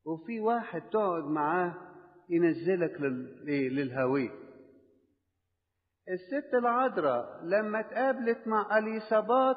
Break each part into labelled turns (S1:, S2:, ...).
S1: وفي واحد تقعد معاه ينزلك للهوية الست العذراء لما اتقابلت مع اليصابات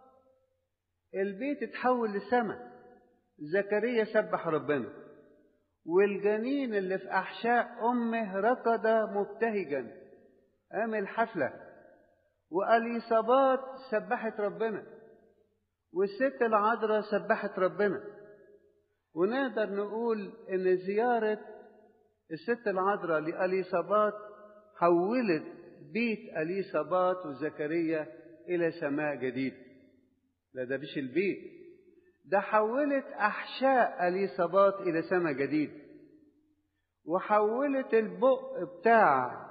S1: البيت اتحول لسماء زكريا سبح ربنا والجنين اللي في احشاء امه ركض مبتهجا قام الحفله واليصابات سبحت ربنا والست العذراء سبحت ربنا ونقدر نقول ان زياره الست العذراء لاليصابات حولت بيت اليصابات وزكريا الى سماء جديد لا ده مش البيت ده حولت احشاء اليصابات الى سماء جديد وحولت البق بتاع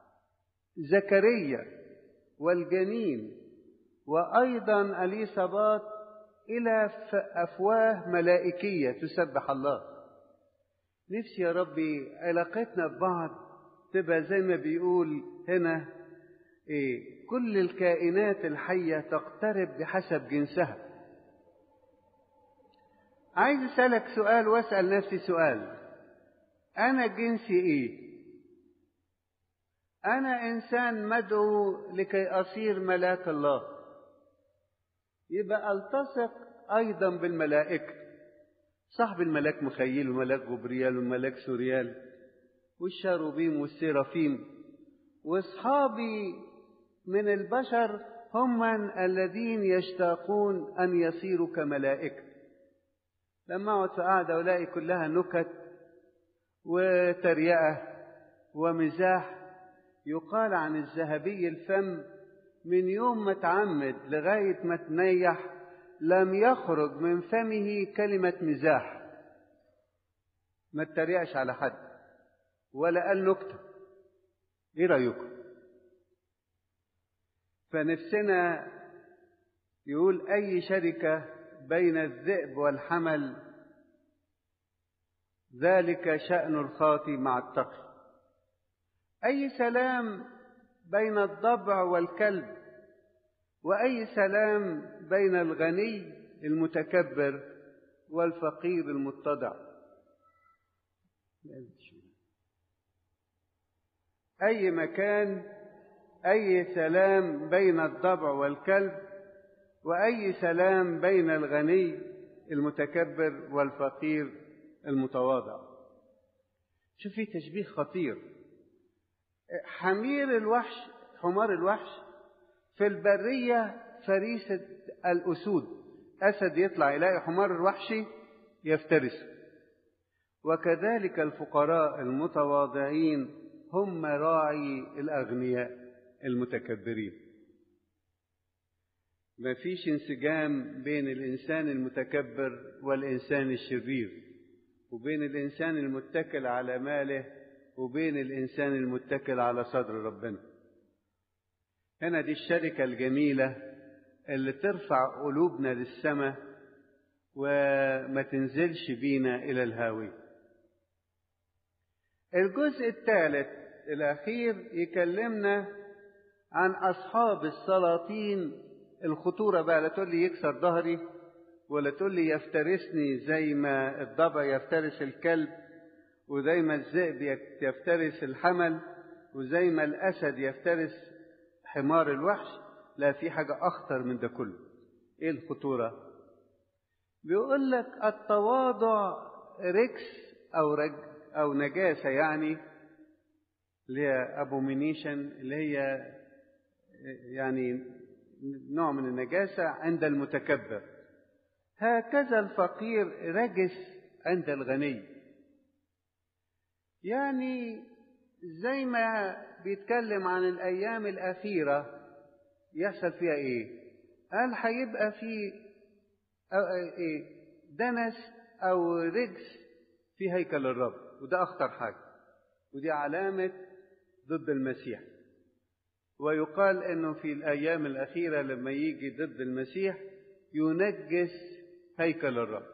S1: زكريا والجنين وايضا اليصابات الى افواه ملائكيه تسبح الله نفسي يا ربي علاقتنا ببعض تبقى زي ما بيقول هنا إيه كل الكائنات الحية تقترب بحسب جنسها عايز أسألك سؤال وأسأل نفسي سؤال أنا جنسي إيه؟ أنا إنسان مدعو لكي أصير ملاك الله يبقى ألتصق أيضا بالملائكة صاحب الملاك مخيل وملاك جبريال وملاك سوريال والشاروبيم والسيرافيم واصحابي من البشر هم من الذين يشتاقون ان يصيروا كملائكه لما اقعد في قعده والاقي كلها نكت وتريقه ومزاح يقال عن الذهبي الفم من يوم ما اتعمد لغايه ما تنيح لم يخرج من فمه كلمه مزاح ما اتريقش على حد ولا قال نكته ايه رايكم فنفسنا يقول اي شركه بين الذئب والحمل ذلك شان الخاطي مع التقي اي سلام بين الضبع والكلب واي سلام بين الغني المتكبر والفقير المتضع أي مكان أي سلام بين الضبع والكلب وأي سلام بين الغني المتكبر والفقير المتواضع شوف في تشبيه خطير حمير الوحش حمار الوحش في البرية فريسة الأسود أسد يطلع يلاقي حمار الوحشي يفترسه وكذلك الفقراء المتواضعين هم راعي الأغنياء المتكبرين ما فيش انسجام بين الإنسان المتكبر والإنسان الشرير وبين الإنسان المتكل على ماله وبين الإنسان المتكل على صدر ربنا هنا دي الشركة الجميلة اللي ترفع قلوبنا للسماء وما تنزلش بينا إلى الهاوية الجزء الثالث الأخير يكلمنا عن أصحاب السلاطين الخطورة بقى لا تقول لي يكسر ظهري ولا تقول لي يفترسني زي ما الضبع يفترس الكلب وزي ما الذئب يفترس الحمل وزي ما الأسد يفترس حمار الوحش لا في حاجة أخطر من ده كله إيه الخطورة؟ بيقول لك التواضع ركس أو رج أو نجاسة يعني اللي هي أبومينيشن اللي هي يعني نوع من النجاسة عند المتكبر هكذا الفقير رجس عند الغني يعني زي ما بيتكلم عن الأيام الأخيرة يحصل فيها إيه؟ قال هيبقى في إيه؟ دنس أو رجس في هيكل الرب وده أخطر حاجة ودي علامة ضد المسيح ويقال انه في الايام الاخيره لما يجي ضد المسيح ينجس هيكل الرب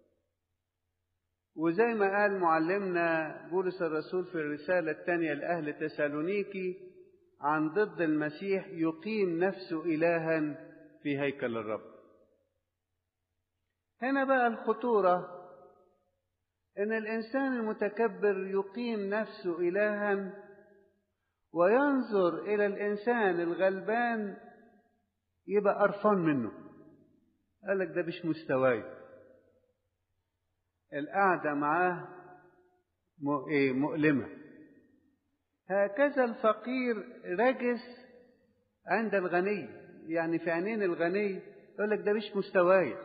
S1: وزي ما قال معلمنا بولس الرسول في الرساله الثانيه لاهل تسالونيكي عن ضد المسيح يقيم نفسه الها في هيكل الرب هنا بقى الخطوره ان الانسان المتكبر يقيم نفسه الها وينظر الى الانسان الغلبان يبقى قرفان منه قال لك ده مش مستواي القعده معاه مؤلمه هكذا الفقير رجس عند الغني يعني في عينين الغني يقول لك ده مش مستواي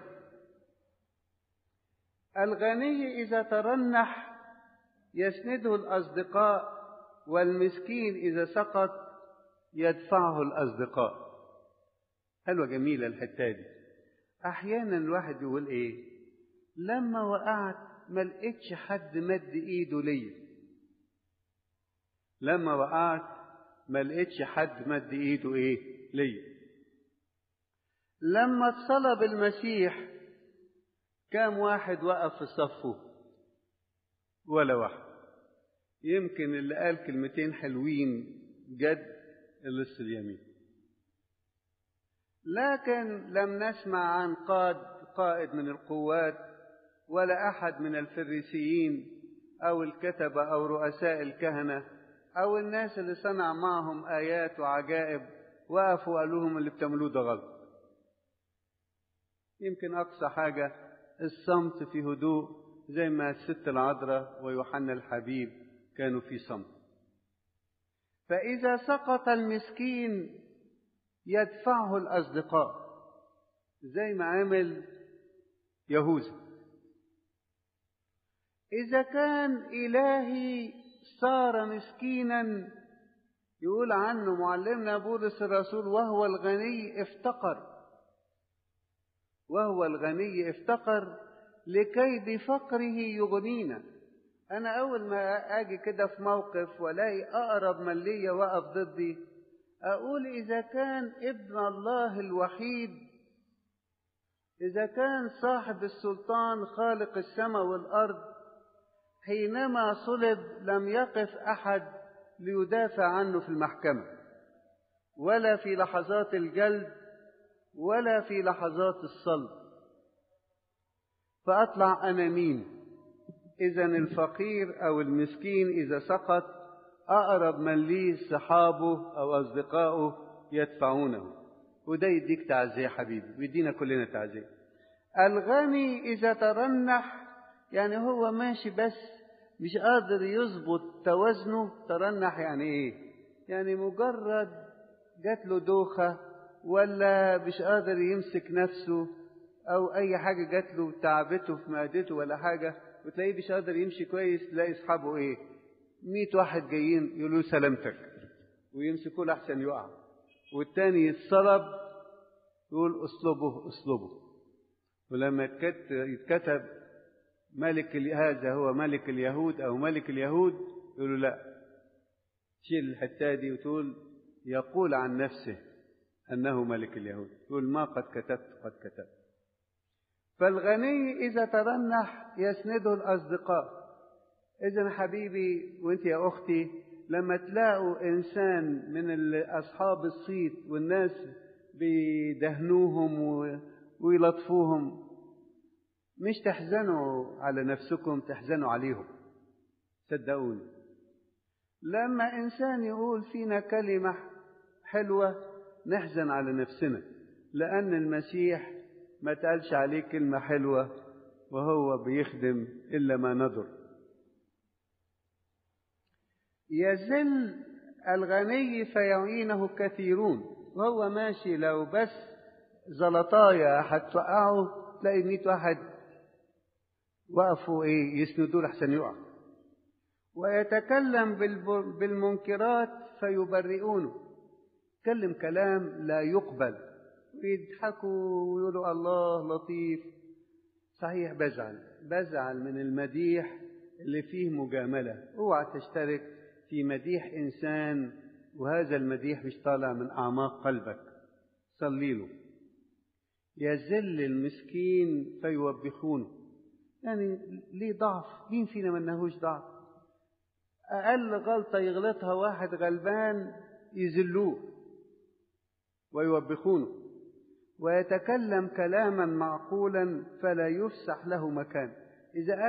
S1: الغني إذا ترنح يسنده الأصدقاء والمسكين إذا سقط يدفعه الأصدقاء حلوة جميلة الحتة دي أحيانا الواحد يقول إيه لما وقعت ما لقيتش حد مد إيده ليا لما وقعت ما لقيتش حد مد إيده إيه ليا لما اتصلب المسيح كام واحد وقف في صفه ولا واحد يمكن اللي قال كلمتين حلوين جد اللص اليمين لكن لم نسمع عن قاد قائد من القوات ولا احد من الفريسيين او الكتبه او رؤساء الكهنه او الناس اللي صنع معهم ايات وعجائب وقفوا وقالوا لهم اللي بتعملوه ده غلط يمكن اقصى حاجه الصمت في هدوء زي ما الست العذراء ويوحنا الحبيب كانوا في صمت فإذا سقط المسكين يدفعه الأصدقاء زي ما عمل يهوذا إذا كان إلهي صار مسكينا يقول عنه معلمنا بولس الرسول وهو الغني افتقر وهو الغني افتقر لكي بفقره يغنينا انا اول ما اجي كده في موقف والاقي اقرب من ليا وقف ضدي اقول اذا كان ابن الله الوحيد اذا كان صاحب السلطان خالق السماء والارض حينما صلب لم يقف احد ليدافع عنه في المحكمه ولا في لحظات الجلد ولا في لحظات الصلب فأطلع أنا مين إذا الفقير أو المسكين إذا سقط أقرب من لي صحابه أو أصدقائه يدفعونه وده يديك تعزية حبيبي ويدينا كلنا تعزية الغني إذا ترنح يعني هو ماشي بس مش قادر يظبط توازنه ترنح يعني إيه يعني مجرد جات له دوخة ولا مش قادر يمسك نفسه او اي حاجه جات له تعبته في معدته ولا حاجه وتلاقيه مش قادر يمشي كويس تلاقي اصحابه ايه 100 واحد جايين يقولوا سلامتك ويمسكوه لحسن يقع والتاني يتصلب يقول اصلبه اصلبه ولما يتكتب ملك هذا هو ملك اليهود او ملك اليهود يقولوا لا شيل الحته دي وتقول يقول عن نفسه انه ملك اليهود يقول ما قد كتبت قد كتبت فالغني إذا ترنح يسنده الأصدقاء إذا حبيبي وأنت يا أختي لما تلاقوا إنسان من أصحاب الصيت والناس بيدهنوهم ويلطفوهم مش تحزنوا على نفسكم تحزنوا عليهم صدقوني لما إنسان يقول فينا كلمة حلوة نحزن على نفسنا لأن المسيح ما تقالش عليه كلمة حلوة وهو بيخدم إلا ما نضر يزل الغني فيعينه كثيرون وهو ماشي لو بس زلطايا هتوقعه تلاقي مية واحد وقفوا ايه يسندوه لحسن يقع ويتكلم بالمنكرات فيبرئونه يتكلم كلام لا يقبل ويضحكوا ويقولوا الله لطيف صحيح بزعل بزعل من المديح اللي فيه مجاملة اوعى تشترك في مديح إنسان وهذا المديح مش طالع من أعماق قلبك صلي له يذل المسكين فيوبخونه يعني ليه ضعف مين فينا منهوش ضعف أقل غلطة يغلطها واحد غلبان يذلوه ويوبخونه ويتكلم كلاما معقولا فلا يفسح له مكان إذا